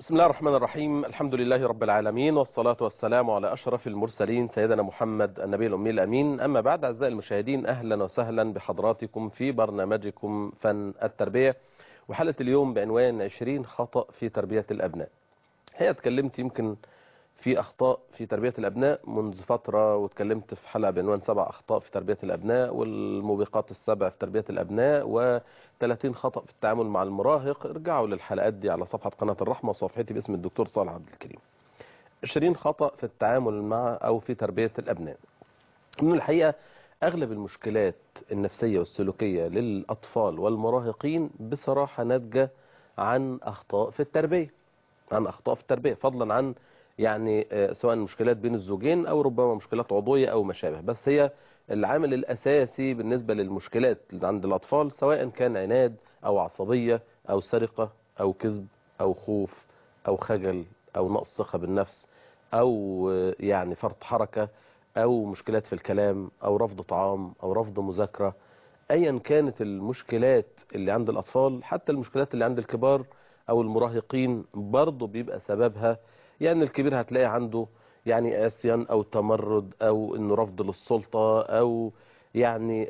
بسم الله الرحمن الرحيم الحمد لله رب العالمين والصلاة والسلام على أشرف المرسلين سيدنا محمد النبي الأمي الأمين أما بعد أعزائي المشاهدين أهلا وسهلا بحضراتكم في برنامجكم فن التربية وحلقة اليوم بعنوان 20 خطأ في تربية الأبناء هي اتكلمت يمكن في أخطاء في تربية الأبناء منذ فترة واتكلمت في حلقة بعنوان سبع أخطاء في تربية الأبناء والموبقات السبع في تربية الأبناء و30 خطأ في التعامل مع المراهق ارجعوا للحلقات دي على صفحة قناة الرحمة وصفحتي باسم الدكتور صالح عبد الكريم 20 خطأ في التعامل مع أو في تربية الأبناء من الحقيقة أغلب المشكلات النفسية والسلوكية للأطفال والمراهقين بصراحة ناتجة عن أخطاء في التربية عن أخطاء في التربية فضلا عن يعني سواء مشكلات بين الزوجين أو ربما مشكلات عضوية أو ما شابه بس هي العامل الأساسي بالنسبة للمشكلات اللي عند الأطفال سواء كان عناد أو عصبية أو سرقة أو كذب أو خوف أو خجل أو نقص ثقة بالنفس أو يعني فرط حركة أو مشكلات في الكلام أو رفض طعام أو رفض مذاكرة أيا كانت المشكلات اللي عند الأطفال حتى المشكلات اللي عند الكبار أو المراهقين برضه بيبقى سببها يعني الكبير هتلاقي عنده يعني عصيان او تمرد او انه رفض للسلطة او يعني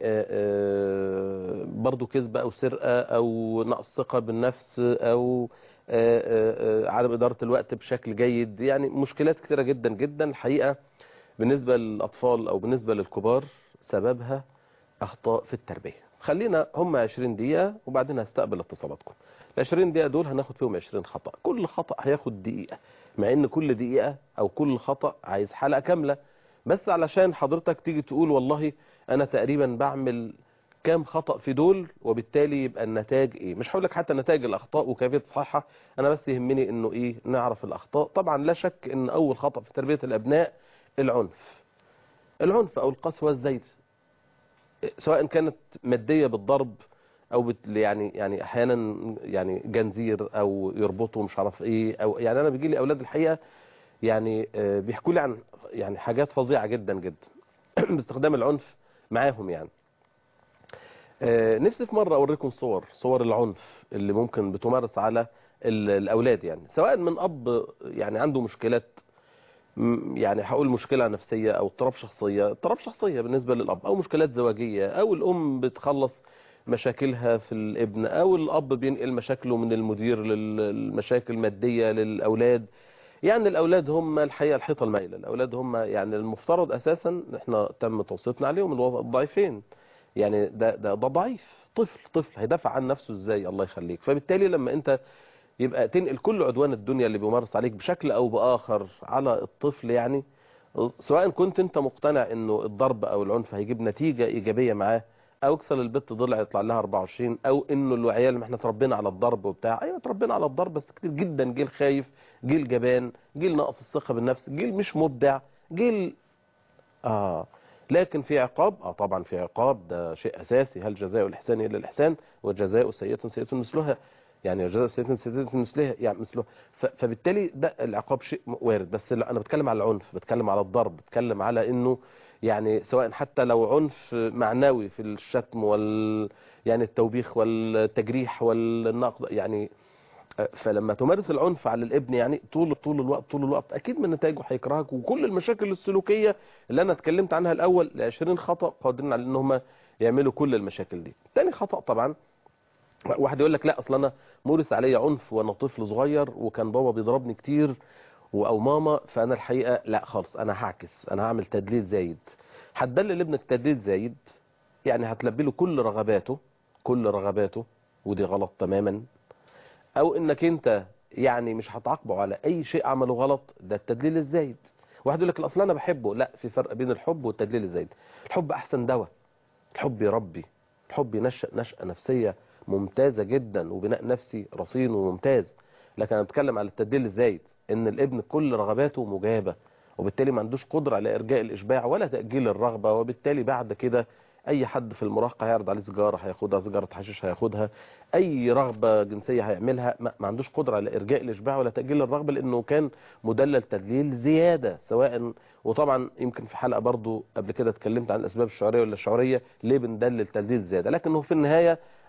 برضو كذب او سرقة او نقص ثقة بالنفس او عدم ادارة الوقت بشكل جيد يعني مشكلات كثيرة جدا جدا الحقيقة بالنسبة للاطفال او بالنسبة للكبار سببها اخطاء في التربية خلينا هم 20 دقيقة وبعدين هستقبل اتصالاتكم ال 20 دقيقة دول هناخد فيهم 20 خطأ كل خطأ هياخد دقيقة مع ان كل دقيقة او كل خطأ عايز حلقة كاملة بس علشان حضرتك تيجي تقول والله انا تقريبا بعمل كام خطأ في دول وبالتالي يبقى النتاج ايه مش هقول لك حتى نتائج الاخطاء وكيفية تصحيحها انا بس يهمني انه ايه نعرف الاخطاء طبعا لا شك ان اول خطأ في تربية الابناء العنف العنف او القسوة الزايدة سواء كانت مادية بالضرب او بت يعني يعني احيانا يعني جنزير او يربطوا مش عارف ايه او يعني انا بيجي لي اولاد الحقيقه يعني بيحكوا لي عن يعني حاجات فظيعه جدا جدا باستخدام العنف معاهم يعني نفسي في مره اوريكم صور صور العنف اللي ممكن بتمارس على الاولاد يعني سواء من اب يعني عنده مشكلات يعني هقول مشكله نفسيه او اضطراب شخصيه اضطراب شخصيه بالنسبه للاب او مشكلات زواجيه او الام بتخلص مشاكلها في الابن او الاب بينقل مشاكله من المدير للمشاكل المادية للاولاد يعني الاولاد هم الحقيقة الحيطة المائلة الاولاد هم يعني المفترض اساسا احنا تم توصيتنا عليهم الضعيفين يعني ده, ده, ده ضعيف طفل طفل هيدافع عن نفسه ازاي الله يخليك فبالتالي لما انت يبقى تنقل كل عدوان الدنيا اللي بيمارس عليك بشكل او باخر على الطفل يعني سواء كنت انت مقتنع انه الضرب او العنف هيجيب نتيجة ايجابية معاه او اكسر البت ضلع يطلع لها 24 او انه العيال ما احنا اتربينا على الضرب وبتاع ايوه اتربينا على الضرب بس كتير جدا جيل خايف جيل جبان جيل ناقص الثقه بالنفس جيل مش مبدع جيل اه لكن في عقاب اه طبعا في عقاب ده شيء اساسي هل جزاء الاحسان الا الاحسان وجزاء سيئه سيئه مثلها يعني جزاء سيئه سيئه مثلها يعني مثله فبالتالي ده العقاب شيء وارد بس انا بتكلم على العنف بتكلم على الضرب بتكلم على انه يعني سواء حتى لو عنف معنوي في الشتم وال يعني التوبيخ والتجريح والنقد يعني فلما تمارس العنف على الابن يعني طول طول الوقت طول الوقت اكيد من نتائجه هيكرهك وكل المشاكل السلوكيه اللي انا اتكلمت عنها الاول ل 20 خطا قادرين على ان هم يعملوا كل المشاكل دي تاني خطا طبعا واحد يقول لك لا اصل انا مورس عليا عنف وانا طفل صغير وكان بابا بيضربني كتير او ماما فانا الحقيقه لا خالص انا هعكس انا هعمل تدليل زايد هتدلل ابنك تدليل زايد يعني هتلبي له كل رغباته كل رغباته ودي غلط تماما او انك انت يعني مش هتعاقبه على اي شيء عمله غلط ده التدليل الزايد واحد يقول لك الاصل انا بحبه لا في فرق بين الحب والتدليل الزايد الحب احسن دواء الحب يربي الحب ينشأ نشأة نفسية ممتازة جدا وبناء نفسي رصين وممتاز لكن انا بتكلم على التدليل الزايد ان الابن كل رغباته مجابة وبالتالي ما عندوش قدرة على ارجاء الاشباع ولا تأجيل الرغبة وبالتالي بعد كده اي حد في المراهقة هيعرض عليه سيجارة هياخدها سيجارة حشيش هياخدها اي رغبة جنسية هيعملها ما عندوش قدرة على ارجاء الاشباع ولا تأجيل الرغبة لانه كان مدلل تدليل زيادة سواء وطبعا يمكن في حلقة برضو قبل كده اتكلمت عن الاسباب الشعورية ولا الشعورية ليه بندلل تدليل زيادة لكنه في النهاية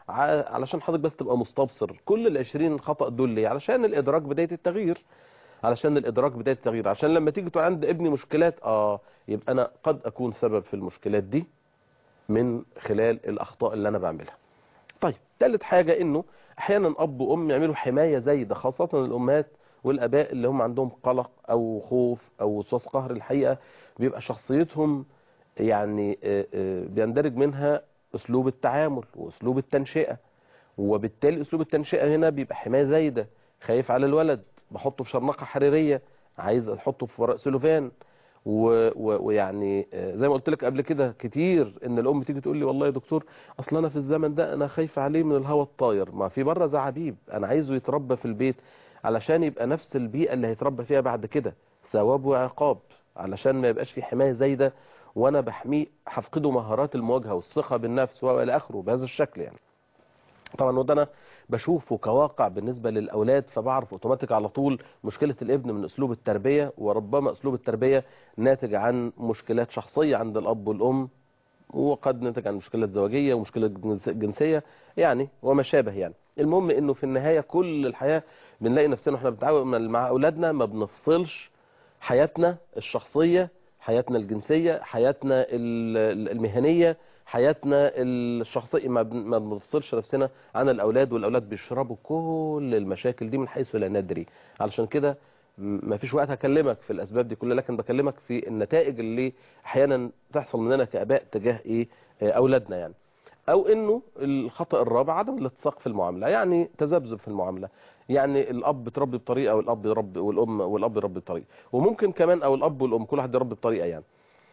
ع- علشان حضرتك بس تبقى مستبصر كل العشرين خطأ دول ليه علشان الإدراك بداية التغيير علشان الإدراك بداية التغيير عشان لما تيجي تقول عند ابني مشكلات آه يبقى أنا قد أكون سبب في المشكلات دي من خلال الأخطاء اللي أنا بعملها طيب ثالث حاجة إنه أحيانا أب وأم يعملوا حماية زايدة خاصة الأمهات والآباء اللي هم عندهم قلق أو خوف أو وسواس قهر الحقيقة بيبقى شخصيتهم يعني آه، آه، بيندرج منها أسلوب التعامل وأسلوب التنشئة وبالتالي أسلوب التنشئة هنا بيبقى حماية زايدة خايف على الولد بحطه في شرنقة حريرية عايز احطه في ورق سلوفان و- و- ويعني آه، زي ما قلت لك قبل كده كتير ان الام تيجي تقول لي والله يا دكتور اصل انا في الزمن ده انا خايفه عليه من الهواء الطاير ما في بره زعابيب انا عايزه يتربى في البيت علشان يبقى نفس البيئه اللي هيتربى فيها بعد كده ثواب وعقاب علشان ما يبقاش في حمايه زايده وانا بحميه هفقده مهارات المواجهه والثقه بالنفس والى اخره بهذا الشكل يعني طبعا وده انا بشوفه كواقع بالنسبه للاولاد فبعرف اوتوماتيك على طول مشكله الابن من اسلوب التربيه وربما اسلوب التربيه ناتج عن مشكلات شخصيه عند الاب والام وقد نتج عن مشكلات زواجيه ومشكلات جنس- جنسيه يعني وما شابه يعني المهم انه في النهايه كل الحياه بنلاقي نفسنا واحنا بنتعامل مع اولادنا ما بنفصلش حياتنا الشخصيه حياتنا الجنسيه حياتنا ال- ال- المهنيه حياتنا الشخصيه ما بن- ما بنفصلش نفسنا عن الاولاد والاولاد بيشربوا كل المشاكل دي من حيث لا ندري علشان كده ما فيش وقت هكلمك في الاسباب دي كلها لكن بكلمك في النتائج اللي احيانا تحصل مننا كاباء تجاه ايه آه، اولادنا يعني او انه الخطا الرابع عدم الاتساق في المعامله يعني تذبذب في المعامله يعني الاب بتربي بطريقه والاب يربي والام والاب يربي بطريقه وممكن كمان او الاب والام كل واحد يربي بطريقه يعني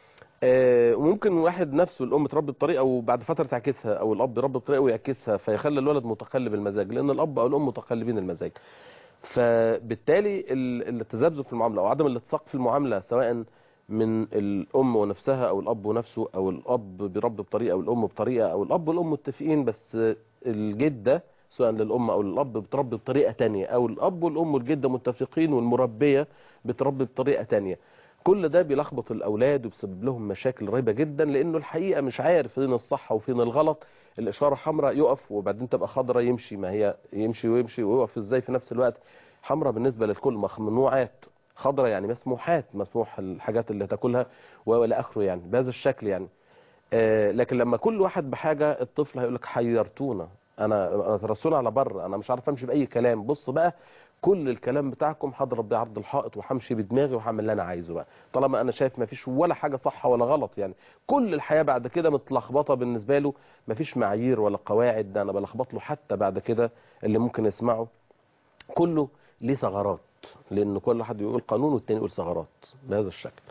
آه، وممكن واحد نفسه الام تربي بطريقه وبعد فتره تعكسها او الاب يربي بطريقه ويعكسها فيخلي الولد متقلب المزاج لان الاب او الام متقلبين المزاج فبالتالي ال- التذبذب في المعامله او عدم الاتساق في المعامله سواء من الام ونفسها او الاب ونفسه او الاب بيربي بطريقه او الام بطريقه او الاب والام متفقين بس الجده سواء للام او للاب بتربي بطريقه تانية او الاب والام والجده متفقين والمربيه بتربي بطريقه تانية كل ده بيلخبط الاولاد وبيسبب لهم مشاكل رهيبه جدا لانه الحقيقه مش عارف فين الصح وفين الغلط الاشاره حمراء يقف وبعدين تبقى خضراء يمشي ما هي يمشي ويمشي ويقف ازاي في نفس الوقت حمراء بالنسبه للكل ممنوعات خضراء يعني مسموحات مسموح الحاجات اللي تاكلها والى اخره يعني بهذا الشكل يعني آه لكن لما كل واحد بحاجه الطفل هيقول لك حيرتونا انا أنا ترسونا على بر انا مش عارف امشي باي كلام بص بقى كل الكلام بتاعكم هضرب بيه عرض الحائط وهمشي بدماغي وهعمل اللي انا عايزه بقى طالما انا شايف ما فيش ولا حاجه صح ولا غلط يعني كل الحياه بعد كده متلخبطه بالنسبه له ما فيش معايير ولا قواعد ده انا بلخبط له حتى بعد كده اللي ممكن يسمعه كله ليه ثغرات لان كل واحد يقول قانون والتاني يقول ثغرات بهذا الشكل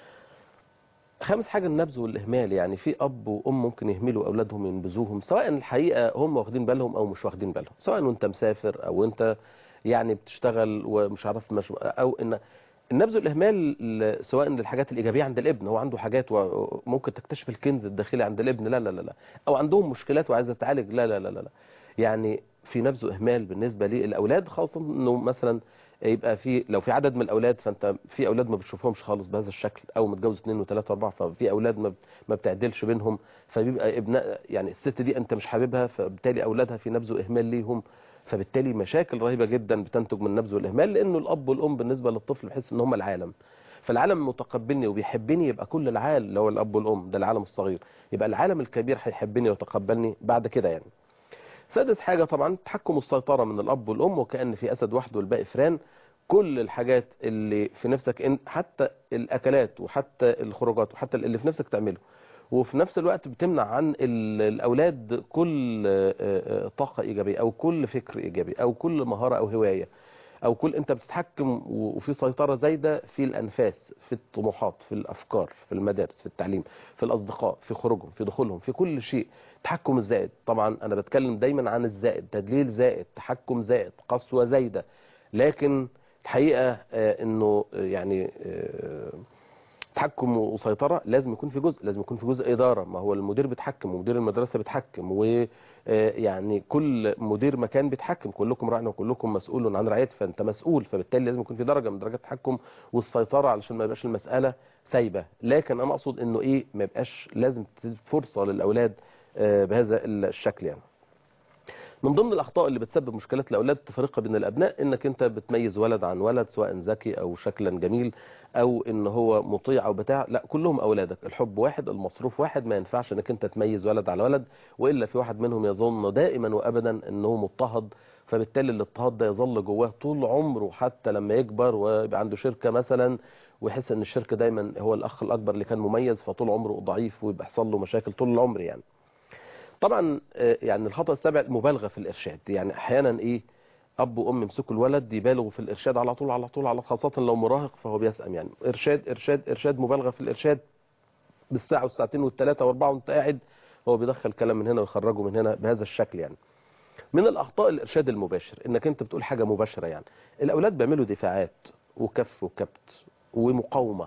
خامس حاجة النبذ والإهمال يعني في أب وأم ممكن يهملوا أولادهم ينبذوهم سواء الحقيقة هم واخدين بالهم أو مش واخدين بالهم سواء وأنت مسافر أو أنت يعني بتشتغل ومش عارف مش أو إن النبذ والإهمال ل- سواء للحاجات الإيجابية عند الابن هو عنده حاجات وممكن تكتشف الكنز الداخلي عند الابن لا لا لا لا أو عندهم مشكلات وعايزة تعالج لا لا لا لا لا يعني في نبذ وإهمال بالنسبة للأولاد خاصة إنه مثلا يبقى في لو في عدد من الاولاد فانت في اولاد ما بتشوفهمش خالص بهذا الشكل او متجوز اثنين وثلاثه واربعه ففي اولاد ما ما بتعدلش بينهم فبيبقى ابناء يعني الست دي انت مش حاببها فبالتالي اولادها في نبذ واهمال ليهم فبالتالي مشاكل رهيبه جدا بتنتج من النبذ والاهمال لانه الاب والام بالنسبه للطفل بيحس ان هم العالم فالعالم متقبلني وبيحبني يبقى كل العالم اللي هو الاب والام ده العالم الصغير يبقى العالم الكبير هيحبني ويتقبلني بعد كده يعني سادس حاجة طبعا تحكم السيطرة من الأب والأم وكأن في أسد وحده والباقي فران كل الحاجات اللي في نفسك إن حتى الأكلات وحتى الخروجات وحتى اللي في نفسك تعمله وفي نفس الوقت بتمنع عن ال- الأولاد كل آه، آه، طاقة إيجابية أو كل فكر إيجابي أو كل مهارة أو هواية أو كل أنت بتتحكم و- وفي سيطرة زايدة في الأنفاس في الطموحات في الأفكار في المدارس في التعليم في الأصدقاء في خروجهم في دخولهم في كل شيء التحكم الزائد طبعا أنا بتكلم دايما عن الزائد تدليل زائد تحكم زائد قسوة زايدة لكن الحقيقة آه، انه آه، يعني آه، تحكم وسيطرة لازم يكون في جزء لازم يكون في جزء إدارة ما هو المدير بيتحكم ومدير المدرسة بيتحكم ويعني كل مدير مكان بيتحكم كلكم راع وكلكم مسؤول عن رعيته فأنت مسؤول فبالتالي لازم يكون في درجة من درجات التحكم والسيطرة علشان ما يبقاش المسألة سايبة لكن أنا أقصد إنه إيه ما يبقاش لازم تدي فرصة للأولاد آه، بهذا الشكل يعني من ضمن الاخطاء اللي بتسبب مشكلات الاولاد التفرقه بين الابناء انك انت بتميز ولد عن ولد سواء ذكي او شكلا جميل او ان هو مطيع او بتاع لا كلهم اولادك الحب واحد المصروف واحد ما ينفعش انك انت تميز ولد على ولد والا في واحد منهم يظن دائما وابدا انه مضطهد فبالتالي الاضطهاد ده يظل جواه طول عمره حتى لما يكبر ويبقى عنده شركه مثلا ويحس ان الشركه دايما هو الاخ الاكبر اللي كان مميز فطول عمره ضعيف ويبقى يحصل له مشاكل طول العمر يعني طبعا آه، يعني الخطأ السابع المبالغة في الإرشاد يعني أحيانا إيه أب وأم يمسكوا الولد يبالغوا في الإرشاد على طول على طول على خاصة لو مراهق فهو بيسأم يعني إرشاد إرشاد إرشاد مبالغة في الإرشاد بالساعة والساعتين والثلاثة وأربعة وأنت قاعد هو بيدخل كلام من هنا ويخرجه من هنا بهذا الشكل يعني من الأخطاء الإرشاد المباشر إنك أنت بتقول حاجة مباشرة يعني الأولاد بيعملوا دفاعات وكف وكبت ومقاومة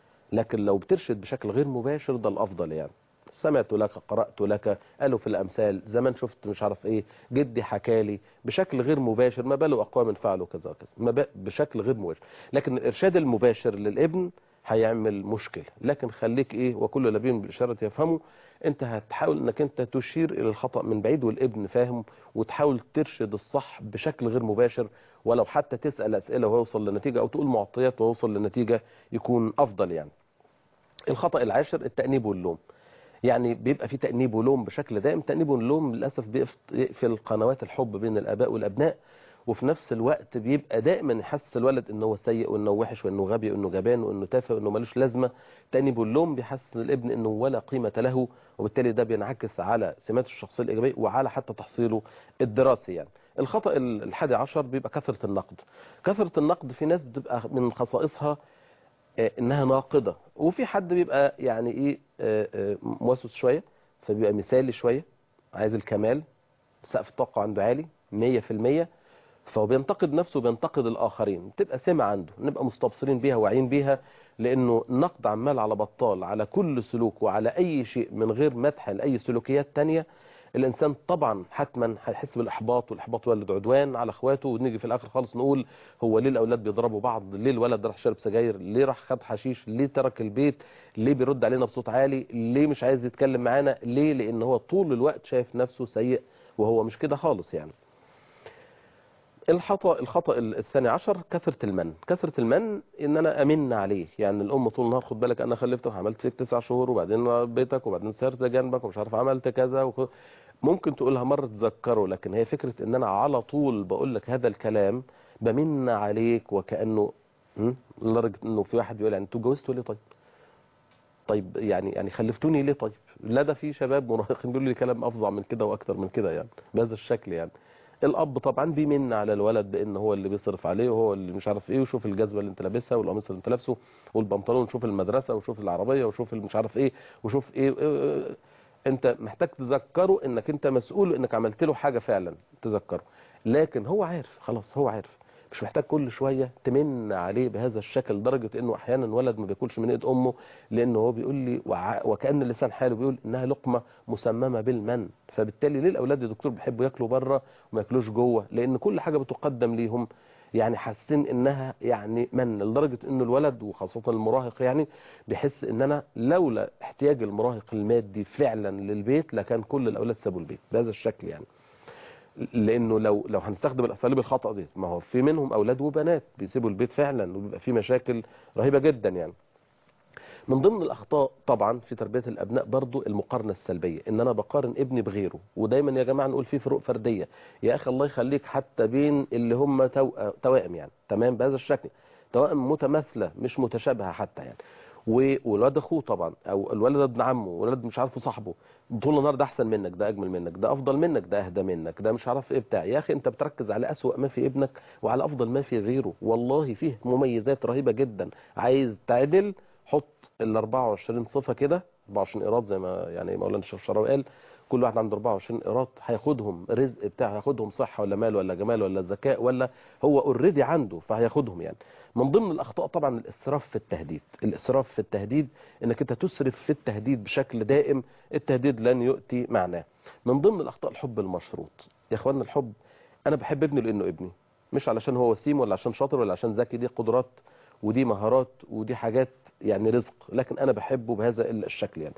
لكن لو بترشد بشكل غير مباشر ده الأفضل يعني سمعت لك قرأت لك قالوا في الأمثال زمان شفت مش عارف إيه جدي حكالي بشكل غير مباشر ما باله أقوام فعلوا كذا وكذا ما با- بشكل غير مباشر لكن الإرشاد المباشر للابن هيعمل مشكلة لكن خليك إيه وكل نبي بالإشارة يفهمه أنت هتحاول أنك أنت تشير إلى الخطأ من بعيد والابن فاهم وتحاول ترشد الصح بشكل غير مباشر ولو حتى تسأل أسئلة ويوصل لنتيجة أو تقول معطيات ويوصل لنتيجة يكون أفضل يعني الخطأ العاشر التأنيب واللوم يعني بيبقى في تأنيب ولوم بشكل دائم تأنيب ولوم للأسف بيقف- يقفل قنوات الحب بين الآباء والأبناء وفي نفس الوقت بيبقى دائما يحسس الولد انه هو سيء وانه وحش وانه غبي وانه جبان وانه تافه وانه ملوش لازمه تأنيب واللوم بيحسس الابن انه ولا قيمه له وبالتالي ده بينعكس على سمات الشخصيه الايجابيه وعلى حتى تحصيله الدراسي يعني الخطأ ال- الحادي عشر بيبقى كثرة النقد كثرة النقد في ناس بتبقى من خصائصها آه، انها ناقده وفي حد بيبقى يعني ايه آه، آه، موسوس شويه فبيبقى مثالي شويه عايز الكمال سقف الطاقه عنده عالي 100% فهو بينتقد نفسه وبينتقد الاخرين تبقى سمة عنده نبقى مستبصرين بيها واعيين بيها لانه النقد عمال على بطال على كل سلوك وعلى اي شيء من غير مدح لاي سلوكيات تانية الانسان طبعا حتما هيحس بالاحباط والاحباط يولد عدوان على اخواته ونيجي في الاخر خالص نقول هو ليه الاولاد بيضربوا بعض ليه الولد راح شرب سجاير ليه راح خد حشيش ليه ترك البيت ليه بيرد علينا بصوت عالي ليه مش عايز يتكلم معانا ليه لان هو طول الوقت شايف نفسه سيء وهو مش كده خالص يعني الخطأ الخطأ الثاني عشر كثرة المن كثرة المن ان انا امن عليه يعني الام طول النهار خد بالك انا خلفتك وعملت فيك تسع شهور وبعدين ربيتك وبعدين سهرت جنبك ومش عارف عملت كذا وخ... ممكن تقولها مرة تذكره لكن هي فكرة ان انا على طول بقول لك هذا الكلام بمن عليك وكأنه م? لدرجة انه في واحد بيقول يعني انتوا اتجوزتوا ليه طيب طيب يعني يعني خلفتوني ليه طيب لا ده في شباب مراهقين بيقولوا لي كلام افظع من كده واكتر من كده يعني بهذا الشكل يعني الاب طبعا بيمن على الولد بان هو اللي بيصرف عليه وهو اللي مش عارف ايه وشوف الجزمه اللي انت لابسها والقميص اللي انت لابسه والبنطلون شوف المدرسه وشوف العربيه وشوف مش عارف ايه وشوف ايه, إيه, إيه انت محتاج تذكره انك انت مسؤول انك عملت له حاجه فعلا تذكره لكن هو عارف خلاص هو عارف مش محتاج كل شويه تمن عليه بهذا الشكل لدرجه انه احيانا ولد ما بياكلش من ايد امه لانه هو بيقول لي وع- وكان لسان حاله بيقول انها لقمه مسممه بالمن فبالتالي ليه الاولاد يا دكتور بيحبوا ياكلوا بره وما ياكلوش جوه لان كل حاجه بتقدم ليهم يعني حاسين انها يعني من لدرجه انه الولد وخاصه المراهق يعني بيحس ان انا لولا احتياج المراهق المادي فعلا للبيت لكان كل الاولاد سابوا البيت بهذا الشكل يعني لانه لو لو هنستخدم الاساليب الخطا دي ما هو في منهم اولاد وبنات بيسيبوا البيت فعلا وبيبقى في مشاكل رهيبه جدا يعني من ضمن الاخطاء طبعا في تربيه الابناء برضو المقارنه السلبيه ان انا بقارن ابني بغيره ودايما يا جماعه نقول في فروق فرديه يا اخي الله يخليك حتى بين اللي هم توأ- توائم يعني تمام بهذا الشكل توائم متماثله مش متشابهه حتى يعني وولاد اخوه طبعا او الولد ابن عمه ولد مش عارفه صاحبه طول النهار ده احسن منك ده اجمل منك ده افضل منك ده اهدى منك ده مش عارف ايه بتاع يا اخي انت بتركز على اسوأ ما في ابنك وعلى افضل ما في غيره والله فيه مميزات رهيبه جدا عايز تعدل حط ال 24 صفه كده 24 ايراد زي ما يعني مولانا الشيخ شراوي قال كل واحد عنده 24 ايراد هياخدهم رزق بتاعه هياخدهم صحه ولا مال ولا جمال ولا ذكاء ولا هو اوريدي عنده فهياخدهم يعني من ضمن الاخطاء طبعا الاسراف في التهديد الاسراف في التهديد انك انت تسرف في التهديد بشكل دائم التهديد لن يؤتي معناه من ضمن الاخطاء الحب المشروط يا اخوانا الحب انا بحب ابني لانه ابني مش علشان هو وسيم ولا عشان شاطر ولا عشان ذكي دي قدرات ودي مهارات ودي حاجات يعني رزق لكن انا بحبه بهذا الشكل يعني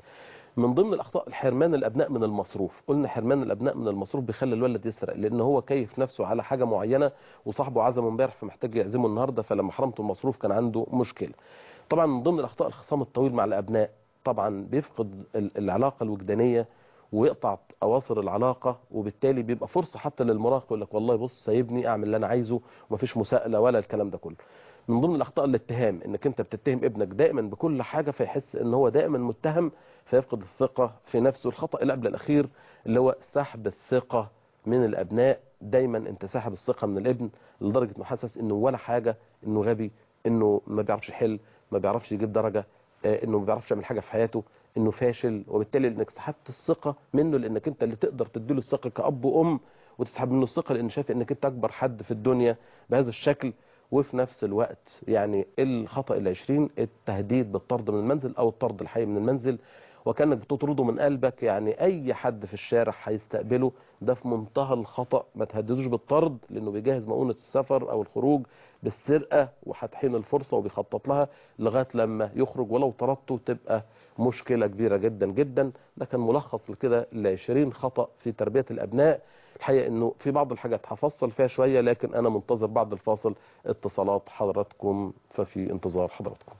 من ضمن الاخطاء حرمان الابناء من المصروف قلنا حرمان الابناء من المصروف بيخلي الولد يسرق لان هو كيف نفسه على حاجه معينه وصاحبه عزمه امبارح فمحتاج يعزمه النهارده فلما حرمته المصروف كان عنده مشكله طبعا من ضمن الاخطاء الخصام الطويل مع الابناء طبعا بيفقد ال- العلاقه الوجدانيه ويقطع اواصر العلاقه وبالتالي بيبقى فرصه حتى للمراهق يقول لك والله بص سايبني اعمل اللي انا عايزه ومفيش مساءله ولا الكلام ده كله من ضمن الاخطاء الاتهام انك انت بتتهم ابنك دائما بكل حاجه فيحس ان هو دائما متهم فيفقد الثقه في نفسه الخطا اللي قبل الاخير اللي هو سحب الثقه من الابناء دايما انت ساحب الثقه من الابن لدرجه انه حاسس انه ولا حاجه انه غبي انه ما بيعرفش يحل ما بيعرفش يجيب درجه آه، انه ما بيعرفش يعمل حاجه في حياته انه فاشل وبالتالي انك سحبت الثقه منه لانك انت اللي تقدر تديله الثقه كاب وام وتسحب منه الثقه لان شايف انك انت اكبر حد في الدنيا بهذا الشكل وفي نفس الوقت يعني الخطا العشرين التهديد بالطرد من المنزل او الطرد الحي من المنزل وكانك بتطرده من قلبك يعني اي حد في الشارع هيستقبله ده في منتهى الخطا ما تهددوش بالطرد لانه بيجهز مؤونه السفر او الخروج بالسرقه وهتحين الفرصه وبيخطط لها لغايه لما يخرج ولو طردته تبقى مشكله كبيره جدا جدا ده كان ملخص لكده ل 20 خطا في تربيه الابناء الحقيقه انه في بعض الحاجات هفصل فيها شويه لكن انا منتظر بعد الفاصل اتصالات حضراتكم ففي انتظار حضراتكم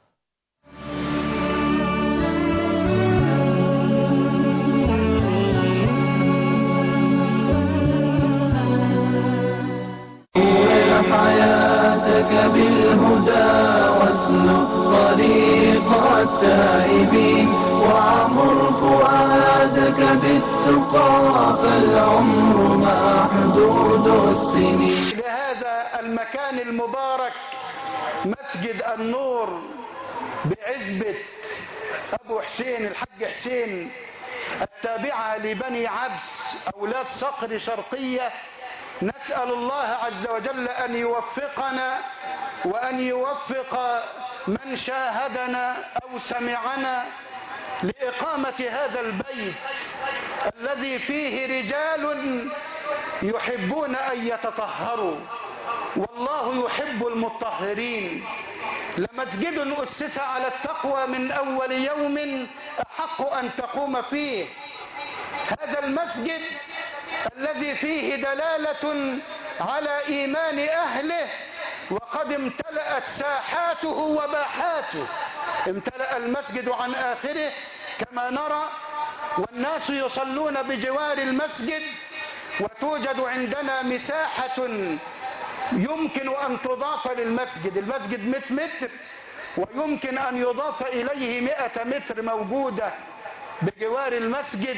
حياتك بالهدى واسلك طريق التائبين وعمر فؤادك بالتقى فالعمر محدود السنين لهذا المكان المبارك مسجد النور بعزبة أبو حسين الحج حسين التابعة لبني عبس أولاد صقر شرقية نسأل الله عز وجل أن يوفقنا وأن يوفق من شاهدنا أو سمعنا لإقامة هذا البيت الذي فيه رجال يحبون أن يتطهروا والله يحب المطهرين لمسجد أسس على التقوى من أول يوم أحق أن تقوم فيه هذا المسجد الذي فيه دلالة على إيمان أهله وقد امتلأت ساحاته وباحاته امتلأ المسجد عن آخره كما نرى والناس يصلون بجوار المسجد وتوجد عندنا مساحة يمكن أن تضاف للمسجد المسجد 100 متر ويمكن أن يضاف إليه 100 متر موجودة بجوار المسجد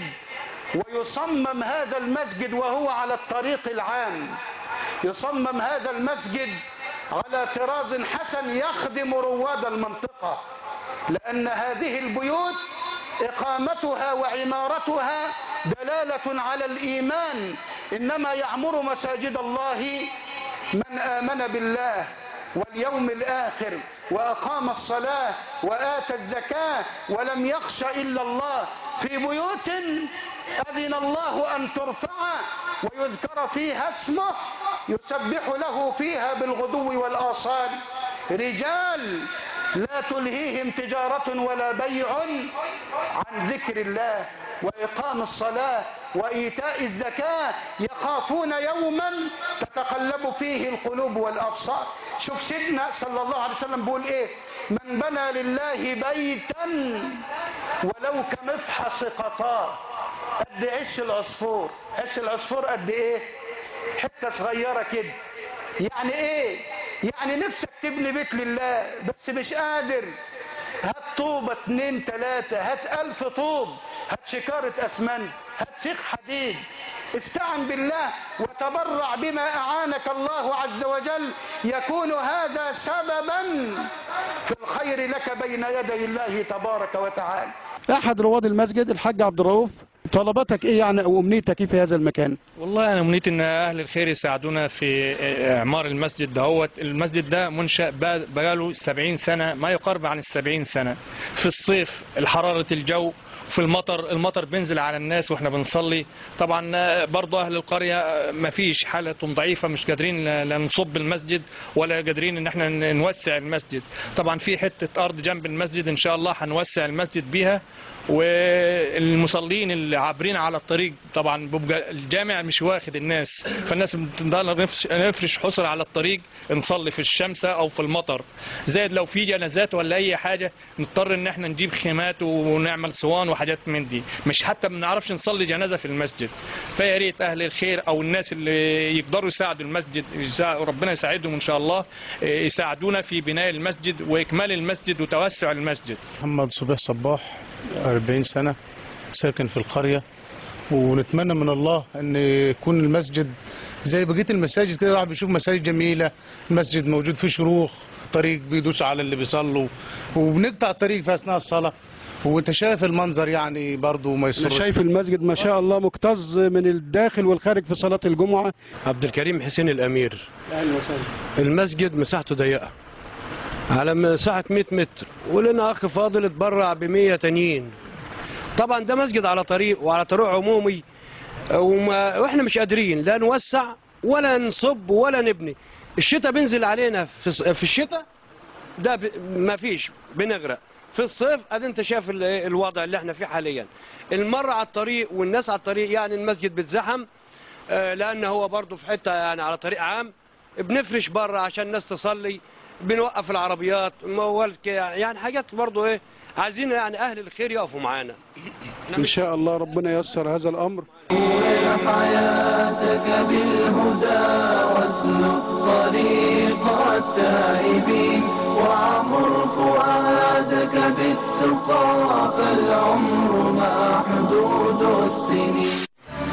ويصمم هذا المسجد وهو على الطريق العام يصمم هذا المسجد على طراز حسن يخدم رواد المنطقة لأن هذه البيوت إقامتها وعمارتها دلالة على الإيمان إنما يعمر مساجد الله من آمن بالله واليوم الآخر وأقام الصلاة وآتى الزكاة ولم يخش إلا الله في بيوت أذن الله أن ترفع ويذكر فيها اسمه يسبح له فيها بالغدو والآصال رجال لا تلهيهم تجارة ولا بيع عن ذكر الله وإقام الصلاة وإيتاء الزكاة يخافون يوما تتقلب فيه القلوب والأبصار شوف سيدنا صلى الله عليه وسلم بيقول إيه من بنى لله بيتا ولو كمفحص قطار قد عش العصفور عش العصفور قد إيه حتة صغيرة كده يعني إيه يعني نفسك تبني بيت لله بس مش قادر هات طوبة اتنين تلاتة هات ألف طوب هات شكارة أسمنت هات سيخ حديد استعن بالله وتبرع بما أعانك الله عز وجل يكون هذا سببا في الخير لك بين يدي الله تبارك وتعالى احد رواد المسجد الحاج عبد الرؤوف طلباتك ايه يعني او امنيتك ايه في هذا المكان والله انا امنيتي ان اهل الخير يساعدونا في اعمار المسجد دهوت المسجد ده منشا بقاله 70 سنه ما يقارب عن ال 70 سنه في الصيف الحراره الجو في المطر المطر بينزل على الناس واحنا بنصلي طبعا آه، برضه اهل القريه آه، ما فيش حالتهم ضعيفه مش قادرين لا لا نصب المسجد ولا قادرين ان احنا ن- نوسع المسجد طبعا في حته ارض جنب المسجد ان شاء الله هنوسع المسجد بيها والمصلين اللي عابرين على الطريق طبعا بيبقى الجامع مش واخد الناس فالناس بتضل نفس- نفرش حصر على الطريق نصلي في الشمس او في المطر زائد لو في جنازات ولا اي حاجه نضطر ان احنا نجيب خيمات ونعمل صوان وحاجات من دي مش حتى ما بنعرفش نصلي جنازه في المسجد فيا ريت اهل الخير او الناس اللي يقدروا يساعدوا المسجد يسا- ربنا يساعدهم ان شاء الله إيه، يساعدونا في بناء المسجد واكمال المسجد وتوسع المسجد محمد صبيح صباح 40 سنة ساكن في القرية ونتمنى من الله ان يكون المسجد زي بقية المساجد كده الواحد بيشوف مساجد جميلة المسجد موجود فيه شروخ طريق بيدوس على اللي بيصلوا وبنقطع الطريق في اثناء الصلاة وانت شايف المنظر يعني برضو ما انا يسرش شايف المسجد ما شاء الله مكتظ من الداخل والخارج في صلاة الجمعة عبد الكريم حسين الامير المسجد مساحته ضيقه على مساحه 100 متر ولنا اخ فاضل اتبرع ب 100 تانيين طبعا ده مسجد على طريق وعلى طريق عمومي وما واحنا مش قادرين لا نوسع ولا نصب ولا نبني الشتاء بينزل علينا في الص- في الشتاء ده ب... ما فيش بنغرق في الصيف ادي انت شايف ال- الوضع اللي احنا فيه حاليا المرة على الطريق والناس على الطريق يعني المسجد بتزحم آه، لان هو برضه في حته يعني على طريق عام بنفرش بره عشان الناس تصلي بنوقف العربيات موال كده، يعني حاجات برضه ايه عايزين يعني اهل الخير يقفوا معانا ان شاء الله ربنا ييسر هذا الامر حياتك بالهدى واسلك طريق التائبين وعمر فؤادك بالتقى فالعمر محدود السنين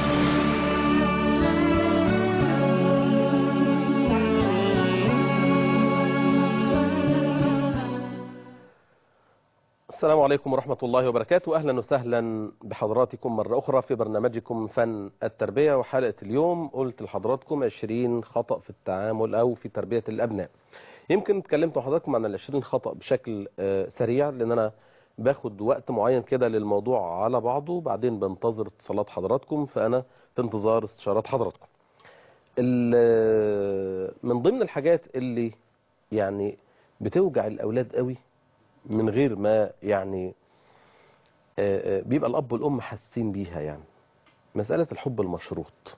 السلام عليكم ورحمة الله وبركاته أهلا وسهلا بحضراتكم مرة أخرى في برنامجكم فن التربية وحلقة اليوم قلت لحضراتكم 20 خطأ في التعامل أو في تربية الأبناء يمكن اتكلمت مع حضراتكم عن ال 20 خطأ بشكل آه، سريع لأن أنا باخد وقت معين كده للموضوع على بعضه بعدين بنتظر اتصالات حضراتكم فأنا في انتظار استشارات حضراتكم ال- من ضمن الحاجات اللي يعني بتوجع الأولاد قوي من غير ما يعني آه، آه، بيبقى الأب والأم حاسين بيها يعني مسألة الحب المشروط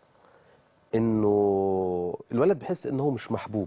إنه الولد بيحس إنه هو مش محبوب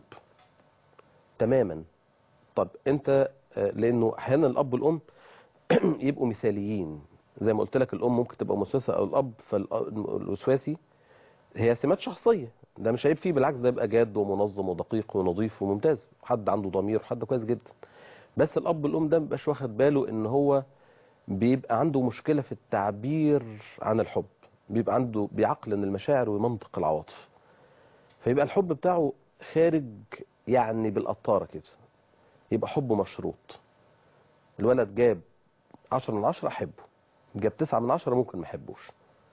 تماما طب أنت آه، لأنه أحيانا الأب والأم يبقوا مثاليين زي ما قلت لك الأم ممكن تبقى موسوسة أو الأب فالوسواسي هي سمات شخصية ده مش عيب فيه بالعكس ده يبقى جاد ومنظم ودقيق ونظيف وممتاز حد عنده ضمير حد كويس جدا بس الاب والام ده مبقاش واخد باله ان هو بيبقى عنده مشكله في التعبير عن الحب بيبقى عنده بيعقلن المشاعر ومنطق العواطف فيبقى الحب بتاعه خارج يعني بالقطاره كده يبقى حب مشروط الولد جاب 10 من 10 احبه جاب 9 من 10 ممكن ما احبوش